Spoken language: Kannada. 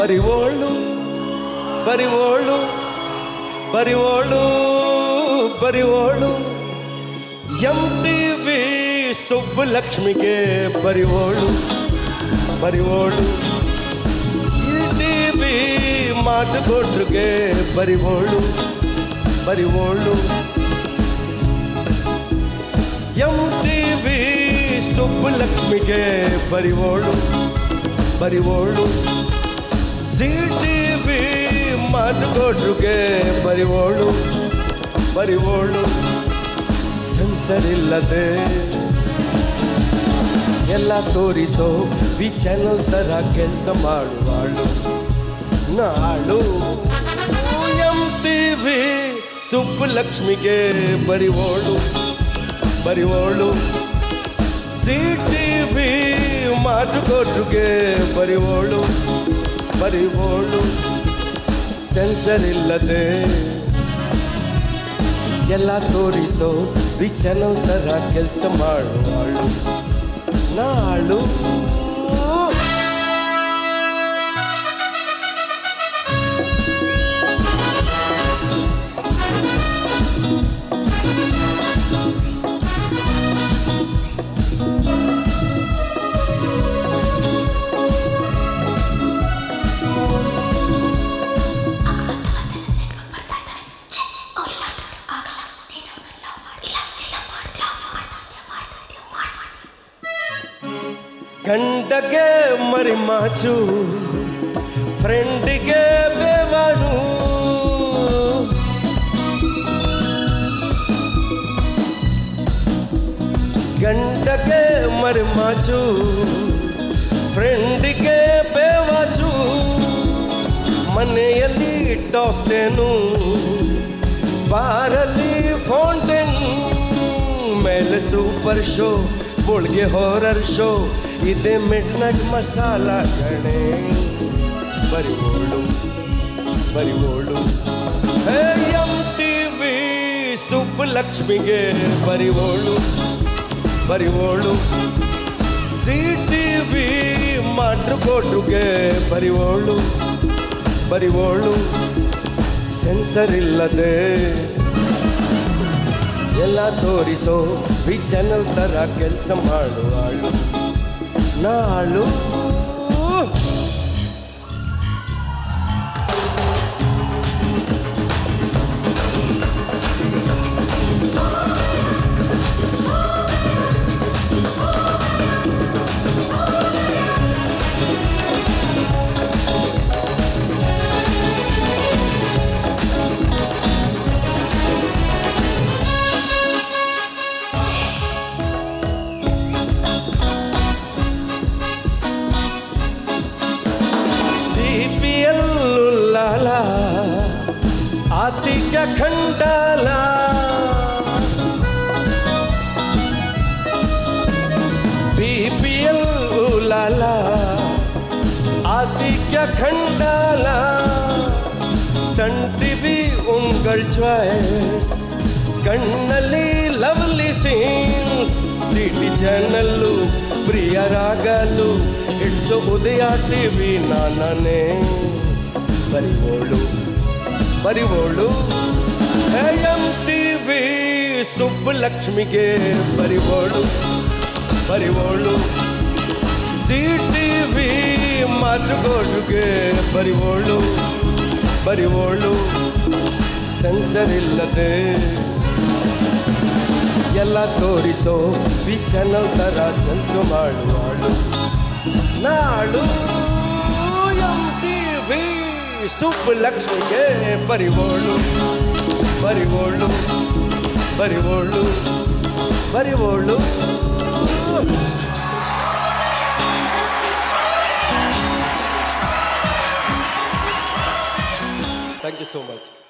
ಬರಿವೋಳು ಬರಿವೋಳು ಬರಿವೋಳು ಬರಿವೋಳು ಎಂ ಟಿ ವಿ ಸುಬ್ಬಲಕ್ಷ್ಮಿಗೆ ಬರಿವೋಳು ಬರಿವೋಳು ಈ ಟಿ ವಿ ಮಾತುಕೊಟ್ರಿಗೆ ಬರಿವೋಳು ಬರಿವೋಳು ಎಂ ಟಿ ವಿ ಸುಬ್ಬಲಕ್ಷ್ಮಿಗೆ ಬರಿವೋಳು ಬರಿವೋಳು ಸಿ ಟಿ ವಿ ಮಾತುಕೊಟ್ರಿಗೆ ಬರಿವೋಳು ಬರಿವೋಳು ಸೆನ್ಸರಿಲ್ಲದೆ ಎಲ್ಲ ತೋರಿಸೋ ವಿ ಚಾನಲ್ ತರ ಕೆಲಸ ಮಾಡುವಾಳು ನಾಳು ಎಂ ಟಿ ವಿ ಸುಬ್ಬಲಕ್ಷ್ಮಿಗೆ ಬರಿವೋಳು ಬರಿವೋಳು ಸಿ ಟಿ ವಿ ಮಾತುಕೊಟ್ರಿಗೆ ಬರಿವೋಳು ಬರಿವೋಳು ಸೆನ್ಸರ್ ಇಲ್ಲದೆ ಎಲ್ಲ ತೋರಿಸೋ ವಿ ಚಾನಲ್ ತರ ಕೆಲಸ ಮಾಡುವಾಳು ನಾಳು ಗಂಡಗೆ ಮರಿ ಮಾಚು ಫ್ರೆಂಡಿಗೆ ಬೇವಾನು ಗಂಡಗೆ ಮರಿ ಮಾಚು ಫ್ರೆಂಡಿಗೆ ಬೇವಾಚು ಮನೆಯಲ್ಲಿ ಟಾಪ್ಟೇನು ಬಾರಲ್ಲಿ ಫೌಂಟೇನ್ ಮೇಲೆ ಸೂಪರ್ ಶೋ ಮುಳ್ಗೆ ಹಾರರ್ ಶೋ ಇದೆ ಮಿಡ್ ನೈಟ್ ಮಸಾಲ ಗಣೆ ಬರಿವೋಳು ಬರಿವೋಳು ಎಂ ಟಿ ವಿ ಸುಬ್ಬಲಕ್ಷ್ಮಿಗೆ ಬರಿವೋಳು ಬರಿವೋಳು ಸಿ ಟಿ ವಿ ಮಾಟ್ರುಕೋಟ್ರುಗೆ ಬರಿವೋಳು ಬರಿವೋಳು ಸೆನ್ಸರ್ ಇಲ್ಲದೆ ಎಲ್ಲ ತೋರಿಸೋ ವಿ ಚಾನಲ್ ತರ ಕೆಲಸ ಮಾಡುವಾಳು ನಾಳು बीपीएल लाला आती क्या खंडाला बीपीएल लाला आती क्या खंडाला ಸನ್ ಟಿವಿ ಉಂಗಳ್ ಚಾಯ್ಸ್ ಕಣ್ಣಲ್ಲಿ ಲವ್ಲಿ ಸೀನ್ಸ್ ಸಿಟಿ ಚಾನಲ್ಲು ಪ್ರಿಯರಾಗಲು ಇಟ್ಸು ಉದಯ ಟಿವಿ ನಾನೇ ಬರಿವೋಳು ಬರಿವೋಳು ಎಂ ಟಿವಿ ಸುಬ್ಬಲಕ್ಷ್ಮಿಗೆ ಬರಿವೋಳು ಬರಿವೋಳು ಸಿ ಟಿವಿ ಮಾತುಗೋಡುಗೆ ಬರಿವೋಳು ಬರಿವೋಳು ಸೆನ್ಸರ್ ಇಲ್ಲದೆ ಎಲ್ಲ ತೋರಿಸೋ ವಿ ಚಾನಲ್ ತರ ಕೆಲಸ ಮಾಡುವಾಳು ನಾಳು ಎಂ ಟಿವಿ ಸುಬ್ಬಲಕ್ಷ್ಮಿಗೆ ಬರಿವೋಳು ಬರಿವೋಳು ಬರಿವೋಳು ಬರಿವೋಳು ಥ್ಯಾಂಕ್ ಯು ಸೋ ಮಚ್